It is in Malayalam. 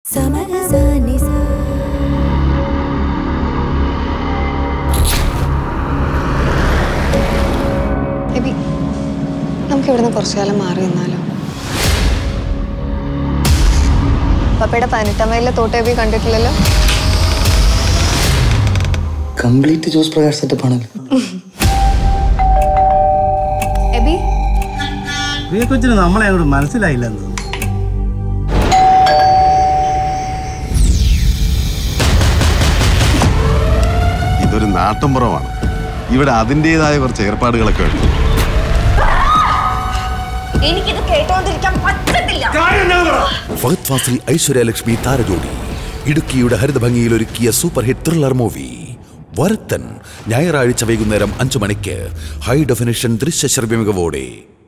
എബി നമുക്ക് ഇവിടുന്ന് കുറച്ചു കാലം മാറി നിന്നാലോ പപ്പയുടെ പതിനെട്ടാം വയലിലെ തോട്ട് എബി കണ്ടിട്ടില്ലല്ലോ കംപ്ലീറ്റ് ജോസ് പ്രകാശ് സെറ്റപ്പ് ആണല്ലോ എബി പ്രിയ കൊച്ചിന് നമ്മളെ അങ്ങോട്ട് മനസ്സിലായില്ലെന്ന് ഇതൊരു നാട്ടുമ്പുറമാണ് ഇവിടെ അതിൻ്റെതായ കുറച്ച് ഏർപ്പാടുകളൊക്കെ ഉണ്ട് എനിക്കിത് കേട്ടോണ്ടിരിക്കാൻ പറ്റത്തില്ല ഫഹദ് ഫാസിൽ ഐശ്വര്യലക്ഷ്മി താരജോഡി ഇടുക്കിയുടെ ഹരിതഭംഗിയിൽ ഒരുക്കിയ super hit thriller movie Varathan ഞായറാഴ്ച വൈകുന്നേരം അഞ്ചു മണിക്ക് ഹൈ ഡെഫിനിഷൻ ദൃശ്യശ്രവ്യ മികവോടെ